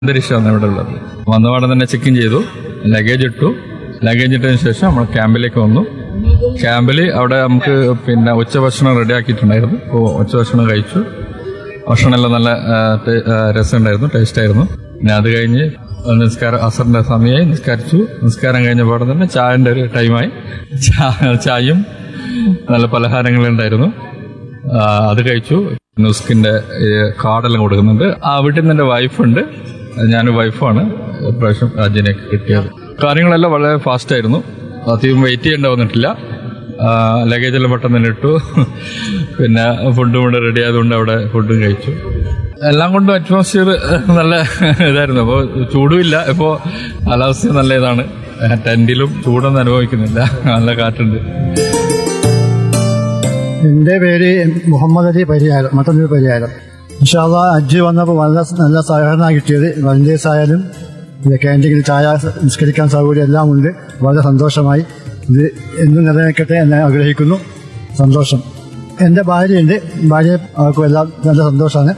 അന്തരീക്ഷമാണ് ഇവിടെ ഉള്ളത് വന്നപാടെ തന്നെ ചെക്കിൻ ചെയ്തു ലഗേജ് ഇട്ടു ലഗേജ് ഇട്ടതിന് ശേഷം നമ്മൾ ക്യാമ്പിലേക്ക് വന്നു ക്യാമ്പിൽ അവിടെ നമുക്ക് പിന്നെ ഉച്ചഭക്ഷണം റെഡിയാക്കിയിട്ടുണ്ടായിരുന്നു അപ്പോൾ ഉച്ചഭക്ഷണം കഴിച്ചു ഭക്ഷണമെല്ലാം നല്ല ആ, ടേ- ആ, രസമുണ്ടായിരുന്നു ടേസ്റ്റ് ആയിരുന്നു പിന്നെ അത് കഴിഞ്ഞ് നിസ്കാരം അസറിന്റെ സമയമായി നിസ്കരിച്ചു നിസ്കാരം കഴിഞ്ഞ പാടെ തന്നെ ചായന്റെ ഒരു ടൈമായി ചാ- ചായയും നല്ല പലഹാരങ്ങളുണ്ടായിരുന്നു ആ, അത് കഴിച്ചു നുസ്കിന്റെ ഈ കാർഡെല്ലാം കൊടുക്കുന്നുണ്ട് ആ വീട്ടിൽ നിന്ന് എന്റെ വൈഫുണ്ട് ഞാൻ വൈഫാണ് ഇപ്രാവശ്യം രാജ്യനെ കിട്ടിയത് കാര്യങ്ങളെല്ലാം വളരെ ഫാസ്റ്റ് ആയിരുന്നു അധികം വെയിറ്റ് ചെയ്യേണ്ട വന്നിട്ടില്ല ലഗേജ് എല്ലാം പെട്ടെന്ന് തന്നെ ഇട്ടു പിന്നെ ഫുഡും ഇവിടെ റെഡി ആയതുകൊണ്ട് അവിടെ ഫുഡും കഴിച്ചു എല്ലാം കൊണ്ടും അറ്റ്മോസ്ഫിയർ നല്ല ഇതായിരുന്നു അപ്പോൾ ചൂടുമില്ല ഇപ്പോൾ കാലാവസ്ഥ നല്ല ഇതാണ് ടെന്റിലും ചൂടൊന്നും അനുഭവിക്കുന്നില്ല നല്ല കാറ്റുണ്ട് എൻ്റെ പേര് മുഹമ്മദ് അലി പരിഹാരം മട്ടന്നൂർ പരിഹാരം ഇൻഷാല്ല അജ്ജ് വന്നപ്പോൾ വളരെ നല്ല സഹകരണമാണ് കിട്ടിയത് വളണ്ടിയേഴ്സ് ആയാലും പിന്നെ ക്യാൻറ്റീനിൽ ചായ നിസ്കരിക്കാൻ സൗകര്യം എല്ലാം ഉണ്ട് വളരെ സന്തോഷമായി ഇത് എന്നും നിലനിൽക്കട്ടെ എന്ന് ആഗ്രഹിക്കുന്നു സന്തോഷം എൻ്റെ ഭാര്യയുണ്ട് ഭാര്യ അവർക്കും എല്ലാം നല്ല സന്തോഷമാണ്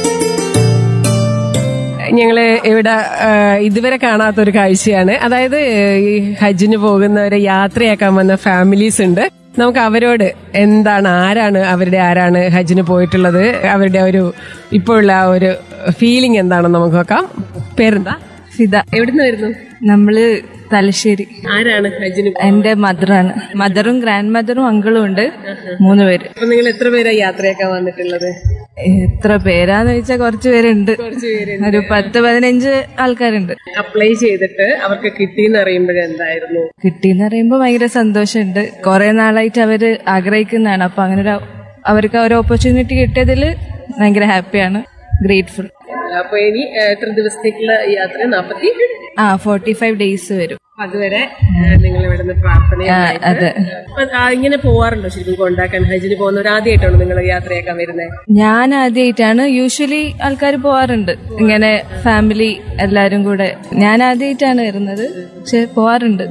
ഞങ്ങള് ഇവിടെ ആ, ഇതുവരെ കാണാത്ത ഒരു കാഴ്ചയാണ് അതായത് ഈ ഹജ്ജിന് പോകുന്നവരെ യാത്രയാക്കാൻ വന്ന ഫാമിലീസ് ഉണ്ട് നമുക്ക് അവരോട് എന്താണ് ആരാണ് അവരുടെ ആരാണ് ഹജ്ജിന് പോയിട്ടുള്ളത് അവരുടെ ഒരു ഇപ്പോഴുള്ള ആ ഒരു ഫീലിംഗ് എന്താണെന്ന് നമുക്ക് നോക്കാം പേരെന്താ ഫിദ എവിടുന്ന് വരുന്നു നമ്മള് തലശ്ശേരി ആരാണ് ഹജ്ജിന് എന്റെ മദറാണ് മദറും ഗ്രാൻഡ് മദറും അങ്കിളും ഉണ്ട് മൂന്ന് പേര് അപ്പൊ നിങ്ങൾ എത്ര പേരാ യാത്രയാക്കാൻ വന്നിട്ടുള്ളത് എത്ര പേരാന്ന് വെച്ചാൽ കുറച്ച് പേരുണ്ട് ഒരു പത്ത് പതിനഞ്ച് ആൾക്കാരുണ്ട് അപ്ലൈ ചെയ്തിട്ട് അവർക്ക് കിട്ടിയെന്ന് അറിയുമ്പോഴേ എന്തായിരുന്നു കിട്ടിയെന്ന് പറയുമ്പോൾ ഭയങ്കര സന്തോഷമുണ്ട് കുറെ നാളായിട്ട് അവര് ആഗ്രഹിക്കുന്നതാണ് അപ്പൊ അങ്ങനെ ഒരു അവർക്ക് ആ ഒരു ഓപ്പർച്യൂണിറ്റി കിട്ടിയതിൽ ഭയങ്കര ഹാപ്പിയാണ് ഗ്രേറ്റ്ഫുൾ അപ്പൊ ഇനി ആ, എത്ര ദിവസത്തേക്കുള്ള യാത്ര നാപ്പത്തി ആ ഫോർട്ടി ഫൈവ് ഡേയ്സ് വരും അതുവരെ നിങ്ങൾ ഇവിടുന്ന് പ്രാർത്ഥന ആ, അതെ ഇങ്ങനെ പോവാറുണ്ടോ ശരിക്കും കൊണ്ടാക്കാൻ ഹജ്ജിന് പോകുന്നവർ ആദ്യമായിട്ടാണോ നിങ്ങൾ യാത്രയാക്കാൻ വരുന്നത് ഞാൻ ആദ്യമായിട്ടാണ് യൂഷ്വലി ആൾക്കാർ പോവാറുണ്ട് ഇങ്ങനെ ഫാമിലി എല്ലാരും കൂടെ ഞാൻ ആദ്യമായിട്ടാണ് വരുന്നത് പക്ഷെ പോവാറുണ്ട്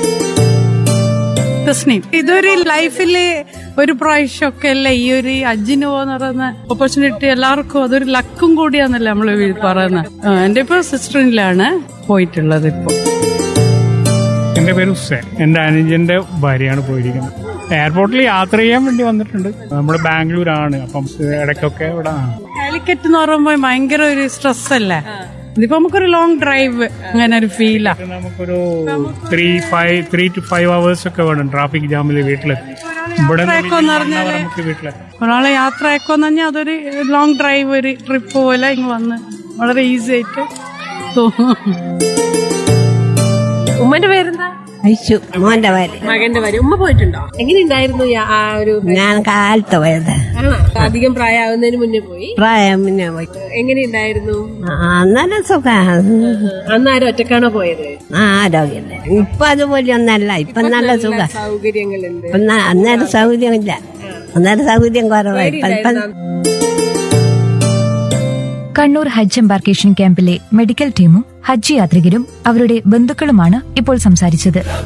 തസ്നീം ഇതൊരു ലൈഫില് ഒരു പ്രാവശ്യമൊക്കെ അല്ലേ ഈ ഒരു അജ്ജിന് പോകുന്ന പറയുന്ന ഓപ്പർച്യൂണിറ്റി എല്ലാവർക്കും അതൊരു ലക്കും കൂടിയാന്നല്ലേ നമ്മൾ പറയുന്നത് ആ, എന്റെ ഇപ്പൊ സിസ്റ്ററിലാണ് പോയിട്ടുള്ളത് ഇപ്പൊ എൻ്റെ പേര് ഹുസൈൻ എൻ്റെ അനുജന്റെ ഭാര്യയാണ് പോയിരിക്കുന്നത് എയർപോർട്ടിൽ യാത്ര ചെയ്യാൻ വേണ്ടി വന്നിട്ടുണ്ട് നമ്മൾ ബാംഗ്ലൂരാണ് അപ്പം ഇടയ്ക്കൊക്കെ ഇവിടെ ആണ് കാലിക്കറ്റ് എന്ന് പറയുമ്പോൾ ഭയങ്കര ഒരു സ്ട്രെസ് അല്ലേ ഇതിപ്പോ നമുക്കൊരു ലോങ് ഡ്രൈവ് അങ്ങനെ ഒരു ഫീലാ ഇത് നമുക്കൊരു three five three two five hours ഒക്കെ വേണം ട്രാഫിക് ജാമിൽ വീട്ടിലെത്തി ഇവിടെ നിന്ന് യാത്രയൊക്കെ എന്ന് one hour പറഞ്ഞാല് നമുക്ക് വീട്ടിലെത്താം ഒരാളെ യാത്രയൊക്കെ എന്ന് പറഞ്ഞാൽ അതൊരു ലോങ് ഡ്രൈവ് ഒരു ട്രിപ്പ് പോലെ ഇങ്ങ് വന്ന് വളരെ ഈസി ആയിട്ട് തോന്നും ഉമ്മന്റെ പേരെന്താ അയച്ചു മോന്റെ ഭാര്യ മകന്റെ പേര് ഉമ്മ പോയിട്ടുണ്ടോ എങ്ങനെയുണ്ടായിരുന്നു യാ- ആ ഒരു ഞാൻ കാലത്ത് പോയത് ആണോ അധികം പ്രായമാവുന്നതിന് മുന്നേ പോയി പ്രായം മുന്നേ പോയി എങ്ങനെയുണ്ടായിരുന്നു ആ, നല്ല സുഖ അന്ന് ആരും ഒറ്റക്കാണോ പോയത് ആരോഗ്യമില്ല ഇപ്പൊ അതുപോലെ ഒന്നല്ല ഇപ്പൊ നല്ല സുഖ സൗകര്യങ്ങളുണ്ട് ഇപ്പൊ ന- അന്നേരം സൗകര്യമില്ല അന്നേരം സൗകര്യം കുറവായി ഇപ്പൊ ഇപ്പൊ കണ്ണൂർ ഹജ്ജ് എംബാർക്കേഷൻ ക്യാമ്പിലെ മെഡിക്കൽ ടീമും ഹജ്ജ് യാത്രികരും അവരുടെ ബന്ധുക്കളുമാണ് ഇപ്പോൾ സംസാരിച്ചത്